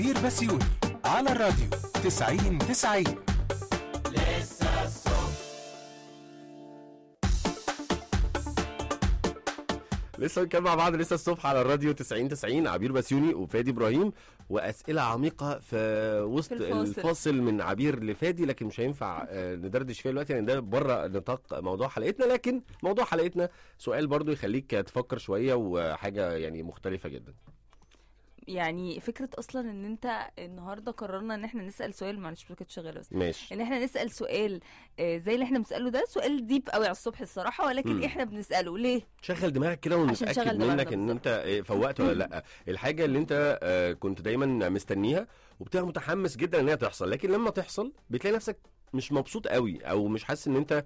عبير بسيوني على الراديو 90 90 لسه بنتكلم مع بعض لسه الصبح على الراديو 90 90 عبير بسيوني وفادي ابراهيم واسئله عميقه في وسط في الفاصل. الفاصل من عبير لفادي لكن مش هينفع آه، ندردش فيها دلوقتي لان ده بره نطاق موضوع حلقتنا لكن موضوع حلقتنا سؤال برضو يخليك تفكر شويه وحاجه يعني مختلفه جدا يعني فكره اصلا ان انت النهارده قررنا ان احنا نسال سؤال معلش ما كانتش شغاله بس ماشي ان احنا نسال سؤال آه، زي اللي احنا بنساله ده سؤال ديب قوي على الصبح الصراحه ولكن مم. احنا بنساله ليه شغل دماغك كده عشان ونتاكد شغل دماغنا منك ان انت آه، فوقت ولا لا الحاجه اللي انت آه، كنت دايما مستنيها وبتبقى متحمس جدا ان هي تحصل لكن لما تحصل بتلاقي نفسك مش مبسوط قوي او مش حاسس ان انت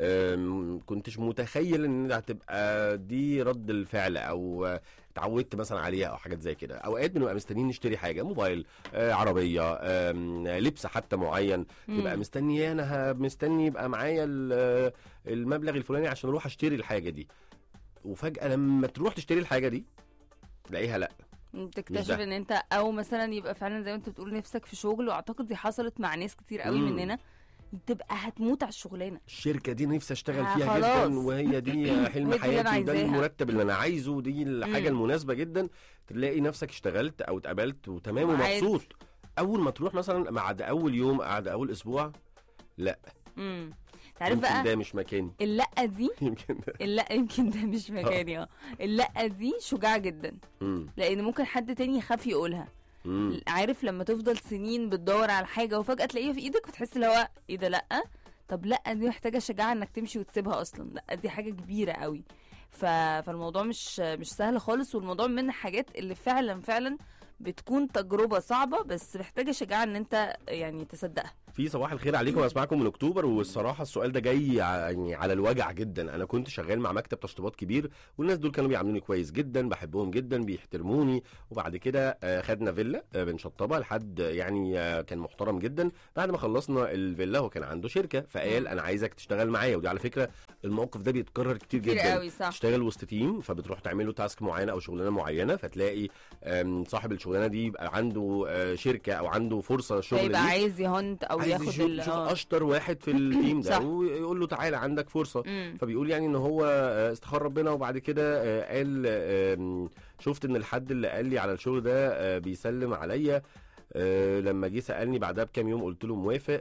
آم، كنتش متخيل ان هتبقى دي رد الفعل او آه، اتعودت مثلا عليها او حاجات زي كده اوقات بنبقى مستنيين نشتري حاجه موبايل آه، عربيه آم، لبس حتى معين تبقى مم. مستني انا مستني يبقى معايا ال- المبلغ الفلاني عشان اروح اشتري الحاجه دي وفجاه لما تروح تشتري الحاجه دي تلاقيها لا تكتشف ده. ان انت او مثلا يبقى فعلا زي ما انت بتقول نفسك في شغل واعتقد دي حصلت مع ناس كتير قوي مم. مننا تبقى هتموت على الشغلانه الشركه دي نفسي اشتغل آه، فيها خلاص. جدا وهي دي حلم هي دي اللي أنا حياتي وده عايزاها. المرتب اللي انا عايزه ودي الحاجه مم. المناسبه جدا تلاقي نفسك اشتغلت او اتقبلت وتمام وعادي. ومبسوط اول ما تروح مثلا بعد اول يوم بعد اول اسبوع لا امم تعرف يمكن بقى ده مش مكاني اللقه دي يمكن ده اللا يمكن ده مش مكاني اه اللقه دي شجاعه جدا مم. لان ممكن حد تاني يخاف يقولها مم. عارف لما تفضل سنين بتدور على حاجه وفجاه تلاقيها في ايدك وتحس اللي هو ايه ده لا طب لا دي محتاجه شجاعه انك تمشي وتسيبها اصلا لا دي حاجه كبيره قوي ف... فالموضوع مش مش سهل خالص والموضوع من الحاجات اللي فعلا فعلا بتكون تجربه صعبه بس محتاجه شجاعه ان انت يعني تصدقها في صباح الخير عليكم اسمعكم من اكتوبر والصراحه السؤال ده جاي ع- يعني على الوجع جدا انا كنت شغال مع مكتب تشطيبات كبير والناس دول كانوا بيعاملوني كويس جدا بحبهم جدا بيحترموني وبعد كده آه، خدنا فيلا آه، بنشطبها لحد آه، يعني آه، كان محترم جدا بعد ما خلصنا الفيلا هو كان عنده شركه فقال انا عايزك تشتغل معايا ودي على فكره الموقف ده بيتكرر كتير كتير جدا قوي صح تشتغل وسط تيم فبتروح تعمل له تاسك معينه او شغلانه معينه فتلاقي آم، صاحب الشغلانه دي يبقى عنده آه، شركه او عنده فرصه شغل فيبقى ليه عايز يهنت او عايز ياخد يشوف ال- يشوف آه. اشطر واحد في التيم ده صح. ويقول له تعالى عندك فرصه مم. فبيقول يعني ان هو آه، استخار ربنا وبعد كده آه، قال آم، شفت ان الحد اللي قال لي على الشغل ده آه، بيسلم عليا آه، لما جه سالني بعدها بكام يوم قلت له موافق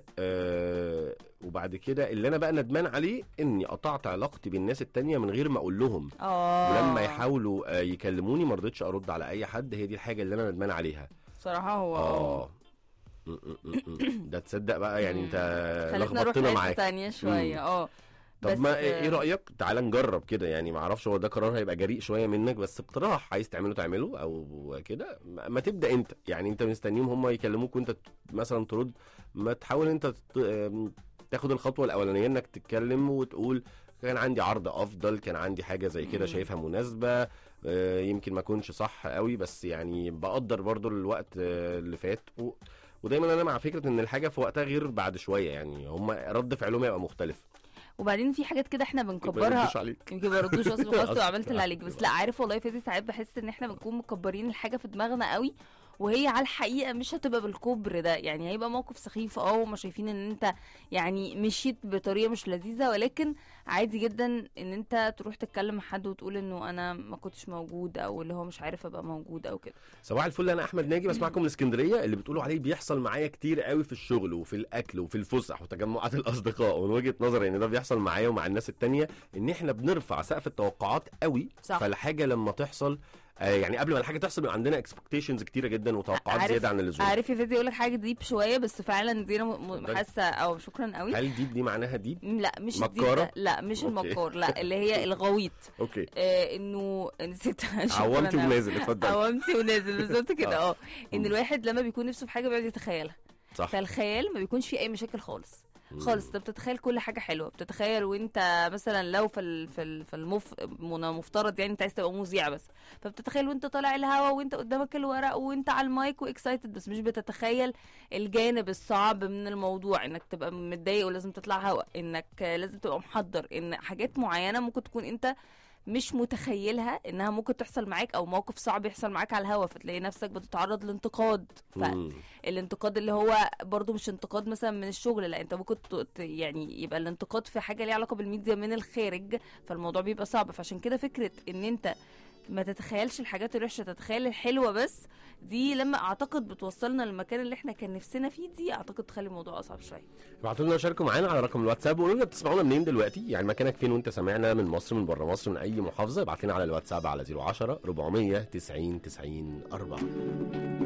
آه، وبعد كده اللي انا بقى ندمان عليه اني قطعت علاقتي بالناس التانية من غير ما اقول لهم اه ولما يحاولوا آه، يكلموني ما رضيتش ارد على اي حد هي دي الحاجه اللي انا ندمان عليها بصراحه هو اه م- م- م- م. ده تصدق بقى يعني انت خلتنا نروح لخبطتنا حته معاك تانية شويه اه طب بس- ما ايه رايك تعالى نجرب كده يعني ما اعرفش هو ده قرار هيبقى جريء شويه منك بس اقتراح عايز تعمله تعمله او كده ما ما تبدا انت يعني انت مستنيهم هم يكلموك وانت ت- مثلا ترد ما تحاول انت ت- آم، تاخد الخطوه الاولانيه انك تتكلم وتقول كان عندي عرض افضل كان عندي حاجه زي كده مم. شايفها مناسبه آه، يمكن ما اكونش صح قوي بس يعني بقدر برضو الوقت آه، اللي فات و... ودايما انا مع فكره ان الحاجه في وقتها غير بعد شويه يعني هم رد فعلهم هيبقى مختلف وبعدين في حاجات كده احنا ما بنكبرها يردوش عليك يمكن ما يردوش اصلا خلاص أصلاً. عملت اللي عليك بس لا عارف والله فادي ساعات بحس ان احنا بنكون مكبرين الحاجه في دماغنا قوي وهي على الحقيقه مش هتبقى بالكبر ده يعني هيبقى موقف سخيف اه وما شايفين ان انت يعني مشيت بطريقه مش لذيذه ولكن عادي جدا ان انت تروح تتكلم مع حد وتقول انه انا ما كنتش موجود او اللي هو مش عارف ابقى موجود او كده صباح الفل انا احمد ناجي بسمعكم من اسكندريه اللي بتقولوا عليه بيحصل معايا كتير قوي في الشغل وفي الاكل وفي الفسح وتجمعات الاصدقاء ومن وجهه نظري ان ده بيحصل معايا ومع الناس التانية ان احنا بنرفع سقف التوقعات قوي صح. فالحاجه لما تحصل آه يعني قبل ما الحاجه تحصل بيبقى عندنا اكسبكتيشنز كتيره جدا وتوقعات عارف- زياده عن اللزوم عارف يا فادي اقول لك حاجه ديب شويه بس فعلا دي انا م- م- اتفضلي. حاسه او شكرا قوي هل ديب دي معناها ديب لا مش الديب مكارة؟ ده لا مش أوكي. المكار لا اللي هي الغويط اوكي آه انه نسيت شكراً عوامتي أوي. ونازل اتفضل عوامتي ونازل بالظبط كده آه. اه ان مم. الواحد لما بيكون نفسه في حاجه بيقعد يتخيلها صح فالخيال ما بيكونش فيه اي مشاكل خالص مم. خالص انت بتتخيل كل حاجه حلوه بتتخيل وانت مثلا لو في ال- في ال- في المف... من- مفترض يعني انت عايز تبقى مذيع بس فبتتخيل وانت طالع الهوا وانت قدامك الورق وانت على المايك واكسايتد بس مش بتتخيل الجانب الصعب من الموضوع انك تبقى متضايق ولازم تطلع هوا انك لازم تبقى محضر ان حاجات معينه ممكن تكون انت مش متخيلها انها ممكن تحصل معاك او موقف صعب يحصل معاك على الهوا فتلاقي نفسك بتتعرض لانتقاد مم. فالانتقاد اللي هو برضو مش انتقاد مثلا من الشغل لا انت ممكن ت- ت- يعني يبقى الانتقاد في حاجه ليها علاقه بالميديا من الخارج فالموضوع بيبقى صعب فعشان كده فكره ان انت ما تتخيلش الحاجات الوحشه تتخيل الحلوه بس دي لما اعتقد بتوصلنا للمكان اللي احنا كان نفسنا فيه دي اعتقد تخلي الموضوع اصعب شويه ابعتوا لنا شاركوا معانا على رقم الواتساب وقولوا لنا بتسمعونا منين دلوقتي يعني مكانك فين وانت سامعنا من مصر من بره مصر من اي محافظه ابعت لنا على الواتساب على 010 490 90 4